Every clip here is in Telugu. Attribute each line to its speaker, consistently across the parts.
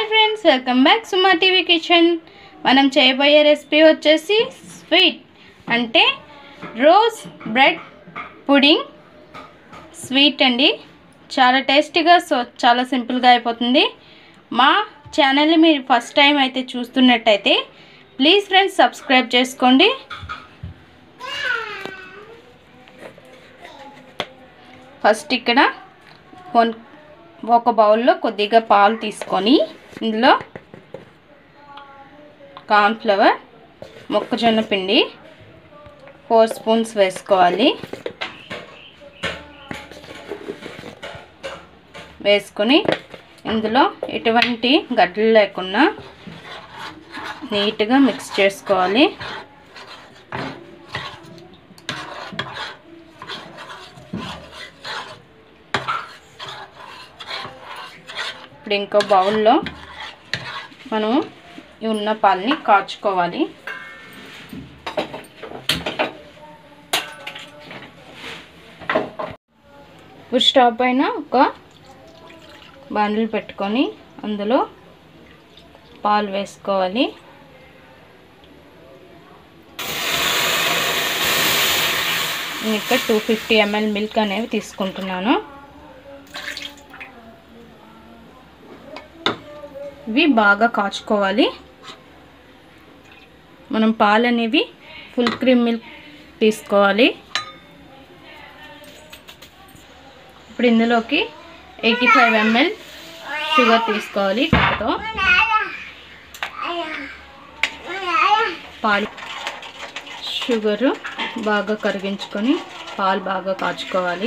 Speaker 1: hi friends welcome back Suma TV kitchen మనం చేయబోయే రెసిపీ వచ్చేసి స్వీట్ అంటే రోజ్ బ్రెడ్ పుడింగ్ స్వీట్ అండి చాలా టేస్టీగా సో చాలా సింపుల్గా అయిపోతుంది మా ఛానల్ని మీరు ఫస్ట్ టైం అయితే చూస్తున్నట్టయితే ప్లీజ్ ఫ్రెండ్స్ సబ్స్క్రైబ్ చేసుకోండి ఫస్ట్ ఇక్కడ వన్ ఒక బౌల్లో కొద్దిగా పాలు తీసుకొని ఇందులో కార్న్ఫ్లవర్ మొక్కజొన్న పిండి ఫోర్ స్పూన్స్ వేసుకోవాలి వేసుకొని ఇందులో ఎటువంటి గడ్డలు లేకుండా నీట్గా మిక్స్ చేసుకోవాలి ఇప్పుడు ఇంకో బౌల్లో మనం ఈ ఉన్న పాలని కాచుకోవాలి ఇప్పుడు స్టవ్ పైన ఒక బండ్లు పెట్టుకొని అందులో పాలు వేసుకోవాలి నేను ఇక్కడ టూ ఫిఫ్టీ ఎంఎల్ మిల్క్ అనేవి తీసుకుంటున్నాను ఇవి బాగా కాచుకోవాలి మనం పాలు అనేవి ఫుల్ క్రీమ్ మిల్క్ తీసుకోవాలి ఇప్పుడు ఇందులోకి ఎయిటీ ఫైవ్ ఎంఎల్ షుగర్ తీసుకోవాలి కప్పుతో పాలు షుగరు బాగా కరిగించుకొని పాలు బాగా కాచుకోవాలి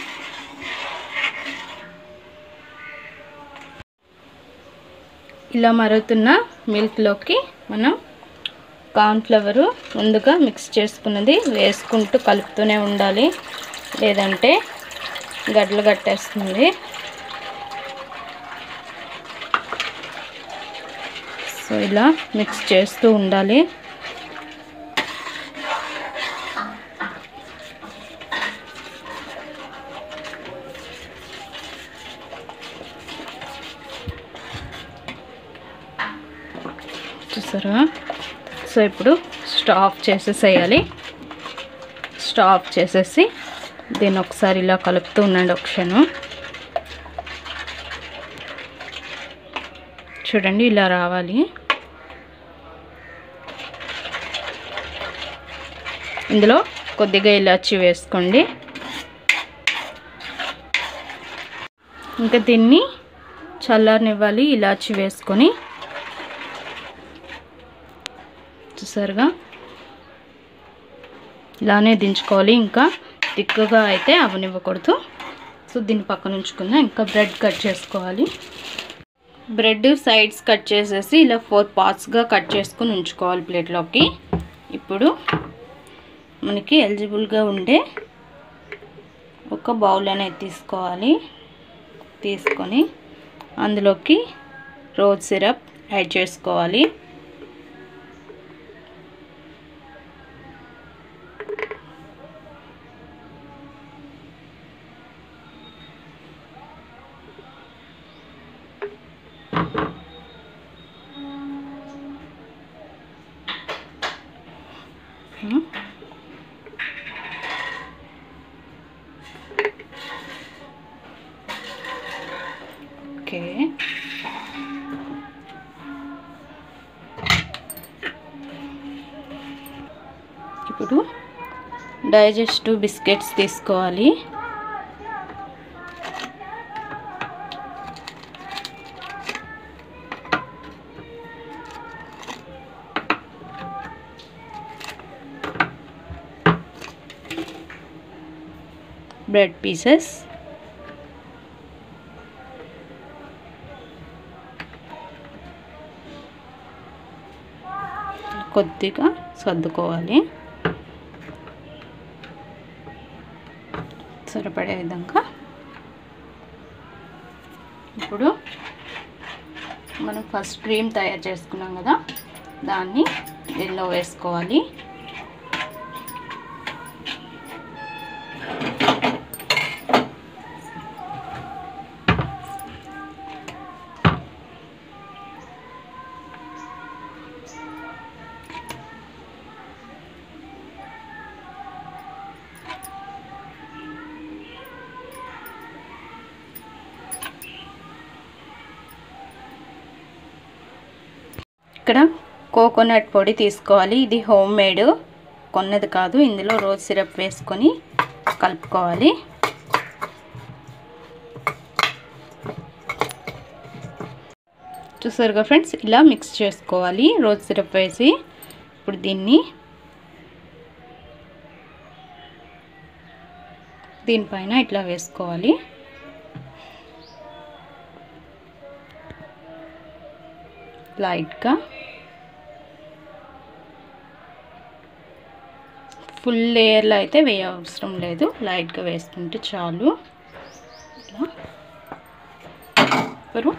Speaker 1: ఇలా మరుగుతున్న మిల్క్లోకి మనం కార్న్ఫ్లవరు ముందుగా మిక్స్ చేసుకున్నది వేసుకుంటూ కలుపుతూనే ఉండాలి లేదంటే గడ్డలు కట్టేస్తుంది సో ఇలా మిక్స్ చేస్తూ ఉండాలి చూసారా సో ఇప్పుడు స్టవ్ ఆఫ్ చేసేసేయాలి స్టవ్ ఆఫ్ చేసేసి దీన్ని ఒకసారి ఇలా కలుపుతూ ఉండండి ఒక క్షణం చూడండి ఇలా రావాలి ఇందులో కొద్దిగా ఇలాచి వేసుకోండి ఇంకా దీన్ని చల్లారనివ్వాలి ఇలాచి వేసుకొని చూసారుగా ఇలానే దించుకోవాలి ఇంకా తిక్కగా అయితే అవనివ్వకూడదు సో దీన్ని పక్కన ఉంచుకుందాం ఇంకా బ్రెడ్ కట్ చేసుకోవాలి బ్రెడ్ సైడ్స్ కట్ చేసేసి ఇలా ఫోర్ పార్ట్స్గా కట్ చేసుకుని ఉంచుకోవాలి ప్లేట్లోకి ఇప్పుడు మనకి ఎలిజిబుల్గా ఉండే ఒక బౌల్ అనేది తీసుకోవాలి తీసుకొని అందులోకి రోజ్ సిరప్ యాడ్ చేసుకోవాలి ఓకే ఇప్పుడు డైజెస్టివ్ బిస్కెట్స్ తీసుకోవాలి బ్రెడ్ పీసెస్ కొద్దిగా సర్దుకోవాలి సరిపడే విధంగా ఇప్పుడు మనం ఫస్ట్ క్రీమ్ తయారు చేసుకున్నాం కదా దాన్ని దీనిలో వేసుకోవాలి ఇక్కడ కోకోనట్ పొడి తీసుకోవాలి ఇది హోమ్ మేడ్ కొన్నది కాదు ఇందులో రోజ్ సిరప్ వేసుకొని కలుపుకోవాలి చూసారుగా ఫ్రెండ్స్ ఇలా మిక్స్ చేసుకోవాలి రోజ్ సిరప్ వేసి ఇప్పుడు దీన్ని దీనిపైన ఇట్లా వేసుకోవాలి లైట్గా ఫుల్ లేయర్లో అయితే వేయ అవసరం లేదు లైట్గా వేసుకుంటే చాలు ఇట్లా ఇప్పుడు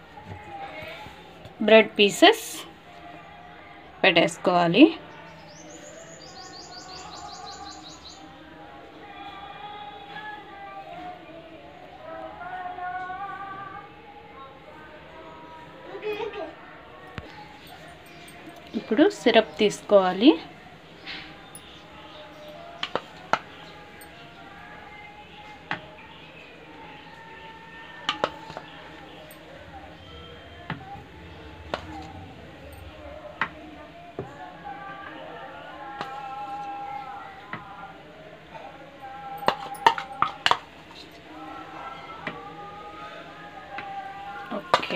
Speaker 1: బ్రెడ్ పీసెస్ పెట్టేసుకోవాలి ఇప్పుడు సిరప్ తీసుకోవాలి ఓకే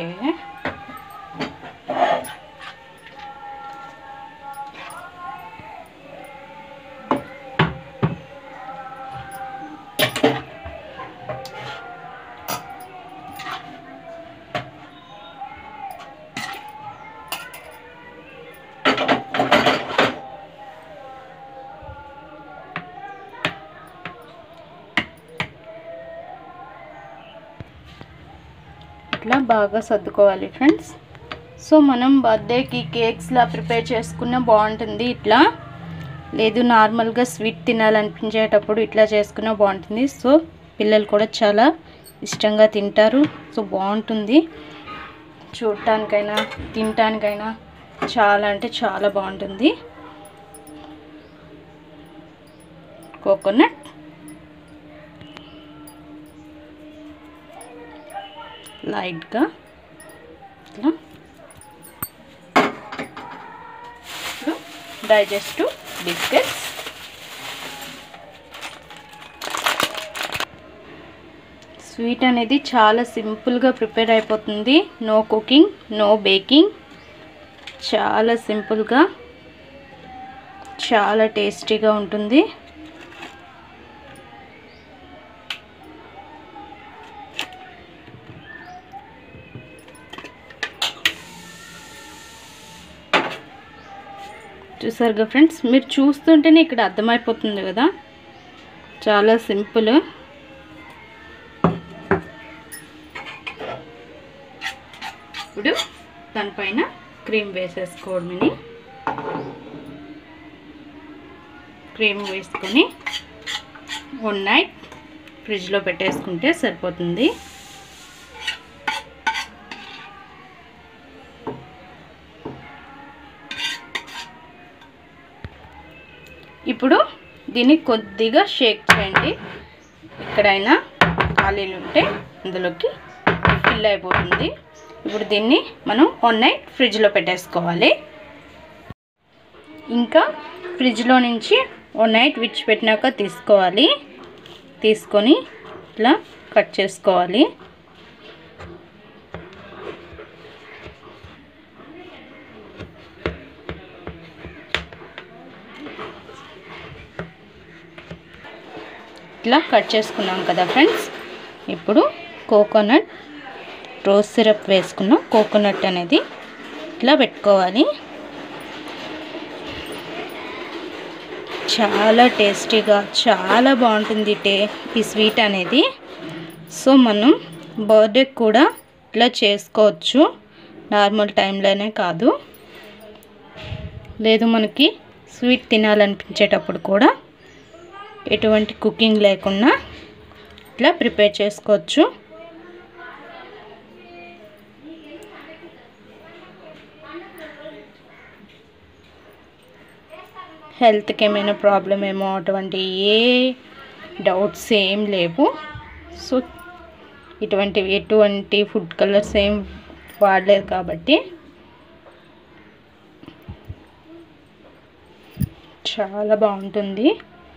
Speaker 1: ఇట్లా బాగా సర్దుకోవాలి ఫ్రెండ్స్ సో మనం బర్త్డేకి కేక్స్లా ప్రిపేర్ చేసుకున్న బాగుంటుంది ఇట్లా లేదు నార్మల్గా స్వీట్ తినాలనిపించేటప్పుడు ఇట్లా చేసుకున్న బాగుంటుంది సో పిల్లలు కూడా చాలా ఇష్టంగా తింటారు సో బాగుంటుంది చూడటానికైనా తినటానికైనా చాలా అంటే చాలా బాగుంటుంది కోకోనట్ లైట్గా ఇట్లా ఇప్పుడు డైజెస్టివ్ బిస్కెట్స్ స్వీట్ అనేది చాలా సింపుల్గా ప్రిపేర్ అయిపోతుంది నో కుకింగ్ నో బేకింగ్ చాలా సింపుల్గా చాలా టేస్టీగా ఉంటుంది చూసారుగా ఫ్రెండ్స్ మీరు చూస్తుంటేనే ఇక్కడ అర్థమైపోతుంది కదా చాలా సింపుల్ ఇప్పుడు దానిపైన క్రీమ్ వేసేసుకోవడమని క్రీమ్ వేసుకొని వన్ నైట్ ఫ్రిడ్జ్లో పెట్టేసుకుంటే సరిపోతుంది ఇప్పుడు దీన్ని కొద్దిగా షేక్ చేయండి ఎక్కడైనా ఖాళీలు ఉంటే అందులోకి ఫిల్ అయిపోతుంది ఇప్పుడు దీన్ని మనం వన్ నైట్ ఫ్రిడ్జ్లో పెట్టేసుకోవాలి ఇంకా ఫ్రిడ్జ్లో నుంచి వన్ నైట్ విడిచిపెట్టినాక తీసుకోవాలి తీసుకొని ఇట్లా కట్ చేసుకోవాలి ఇట్లా కట్ చేసుకున్నాం కదా ఫ్రెండ్స్ ఇప్పుడు కోకోనట్ రోజ్ సిరప్ వేసుకున్నాం కోకోనట్ అనేది ఇట్లా పెట్టుకోవాలి చాలా టేస్టీగా చాలా బాగుంటుంది టే ఈ స్వీట్ అనేది సో మనం బర్త్డేకి కూడా ఇట్లా చేసుకోవచ్చు నార్మల్ టైంలోనే కాదు లేదు మనకి స్వీట్ తినాలనిపించేటప్పుడు కూడా ఎటువంటి కుకింగ్ లేకుండా ఇట్లా ప్రిపేర్ చేసుకోవచ్చు హెల్త్కి ఏమైనా ప్రాబ్లం ఏమో అటువంటి ఏ డౌట్స్ ఏం లేవు సో ఇటువంటి ఎటువంటి ఫుడ్ కలర్స్ ఏం వాడలేదు కాబట్టి చాలా బాగుంటుంది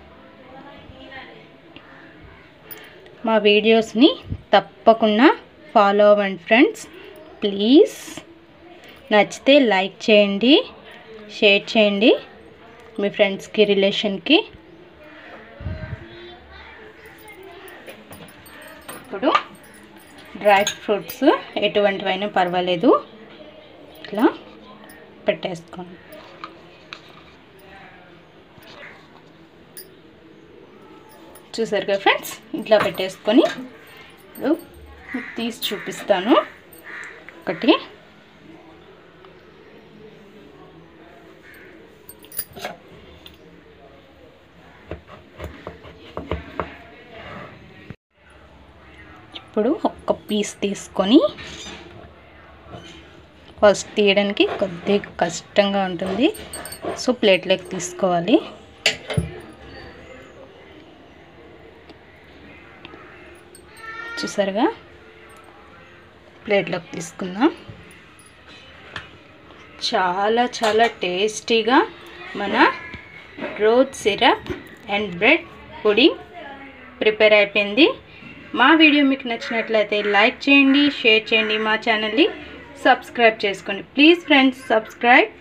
Speaker 1: మా వీడియోస్ని తప్పకుండా ఫాలో అవ్వండి ఫ్రెండ్స్ ప్లీజ్ నచ్చితే లైక్ చేయండి షేర్ చేయండి మీ ఫ్రెండ్స్కి రిలేషన్కి ఇప్పుడు డ్రై ఫ్రూట్స్ ఎటువంటివైనా పర్వాలేదు ఇట్లా పెట్టేసుకోండి చూసారు కదా ఫ్రెండ్స్ ఇట్లా పెట్టేసుకొని ఇప్పుడు మీకు తీసి చూపిస్తాను ఒకటి ఇప్పుడు ఒక్క పీస్ తీసుకొని ఫస్ట్ తీయడానికి కొద్దిగా కష్టంగా ఉంటుంది సో ప్లేట్లోకి తీసుకోవాలి చూసారుగా ప్లేట్లోకి తీసుకుందాం చాలా చాలా టేస్టీగా మన rose syrup and bread pudding prepare అయిపోయింది మా వీడియో మీకు నచ్చినట్లయితే లైక్ చేయండి షేర్ చేయండి మా ఛానల్ని సబ్స్క్రైబ్ చేసుకోండి ప్లీజ్ ఫ్రెండ్స్ సబ్స్క్రైబ్